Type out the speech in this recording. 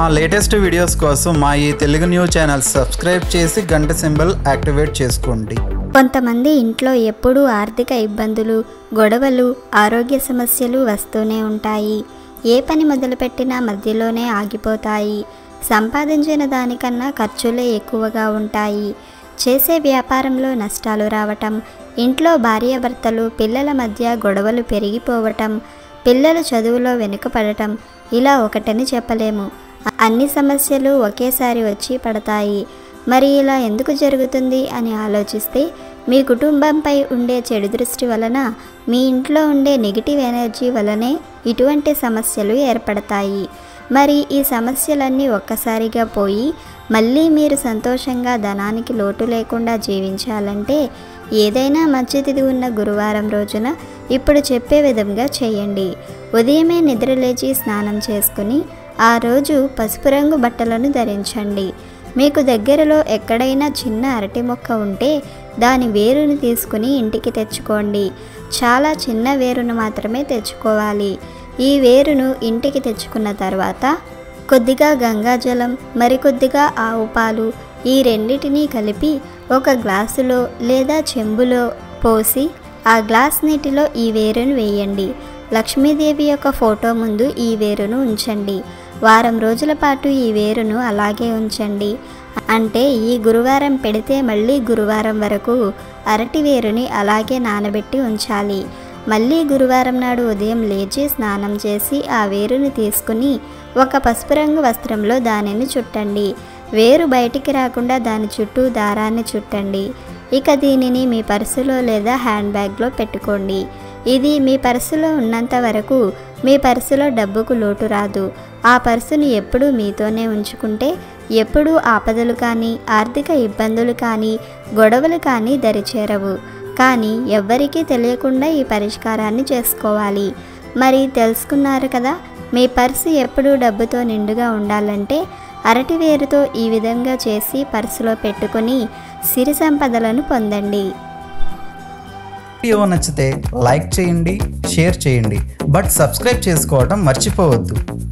మా latest videos కోసం మా ఈ తెలుగు న్యూస్ ఛానల్ సబ్స్క్రైబ్ చేసి గంట సింబల్ యాక్టివేట్ చేసుకోండి కొంతమంది ఇంట్లో ఎప్పుడూ ఆర్థిక ఇబ్బందులు గొడవలు ఆరోగ్య సమస్యలు వస్తూనే ఉంటాయి ఏ పని మొదలుపెట్టినా మధ్యలోనే ఆగిపోతాయి సంపాదించిన దానికన్నా ఖర్చులే ఎక్కువగా ఉంటాయి చేసే వ్యాపారంలో నష్టాలు రావటం ఇంట్లో భార్యాభర్తలు పిల్లల మధ్య గొడవలు పెరిగిపోవటం పిల్లలు చదువులో వెనుకపడటం ఇలా ఒకటని చెప్పలేము అన్ని సమస్యలు ఒకేసారి వచ్చి పడతాయి మరి ఇలా ఎందుకు జరుగుతుంది అని ఆలోచిస్తే మీ కుటుంబంపై ఉండే చెడు దృష్టి వలన మీ ఇంట్లో ఉండే నెగిటివ్ ఎనర్జీ వలనే ఇటువంటి సమస్యలు ఏర్పడతాయి మరి ఈ సమస్యలన్నీ ఒక్కసారిగా పోయి మళ్ళీ మీరు సంతోషంగా ధనానికి లోటు లేకుండా జీవించాలంటే ఏదైనా మంచిది ఉన్న గురువారం రోజున ఇప్పుడు చెప్పే విధంగా చేయండి ఉదయమే నిద్రలేచి స్నానం చేసుకుని ఆ రోజు పసుపు రంగు బట్టలను ధరించండి మీకు దగ్గరలో ఎక్కడైనా చిన్న అరటి మొక్క ఉంటే దాని వేరుని తీసుకుని ఇంటికి తెచ్చుకోండి చాలా చిన్న వేరును మాత్రమే తెచ్చుకోవాలి ఈ వేరును ఇంటికి తెచ్చుకున్న తర్వాత కొద్దిగా గంగాజలం మరికొద్దిగా ఆవు పాలు ఈ రెండిటినీ కలిపి ఒక గ్లాసులో లేదా చెంబులో పోసి ఆ గ్లాస్ నీటిలో ఈ వేరును వేయండి లక్ష్మీదేవి యొక్క ఫోటో ముందు ఈ వేరును ఉంచండి వారం రోజుల పాటు ఈ వేరును అలాగే ఉంచండి అంటే ఈ గురువారం పెడితే మళ్ళీ గురువారం వరకు అరటి వేరుని అలాగే నానబెట్టి ఉంచాలి మళ్ళీ గురువారం నాడు ఉదయం లేచి స్నానం చేసి ఆ వేరుని తీసుకుని ఒక పసుపు రంగు వస్త్రంలో దానిని చుట్టండి వేరు బయటికి రాకుండా దాని చుట్టూ దారాన్ని చుట్టండి ఇక దీనిని మీ పర్సులో లేదా హ్యాండ్ బ్యాగ్లో పెట్టుకోండి ఇది మీ పర్సులో ఉన్నంత వరకు మీ పర్సులో డబ్బుకు లోటు రాదు ఆ పర్సుని ఎప్పుడూ మీతోనే ఉంచుకుంటే ఎప్పుడూ ఆపదలు కానీ ఆర్థిక ఇబ్బందులు కానీ గొడవలు కానీ దరిచేరవు కానీ ఎవ్వరికీ తెలియకుండా ఈ పరిష్కారాన్ని చేసుకోవాలి మరి తెలుసుకున్నారు కదా మీ పర్సు ఎప్పుడూ డబ్బుతో నిండుగా ఉండాలంటే అరటి వేరుతో ఈ విధంగా చేసి పర్సులో పెట్టుకొని సిరి సంపదలను పొందండి వీడియో నచ్చితే లైక్ చేయండి షేర్ చేయండి బట్ సబ్స్క్రైబ్ చేసుకోవడం మర్చిపోవద్దు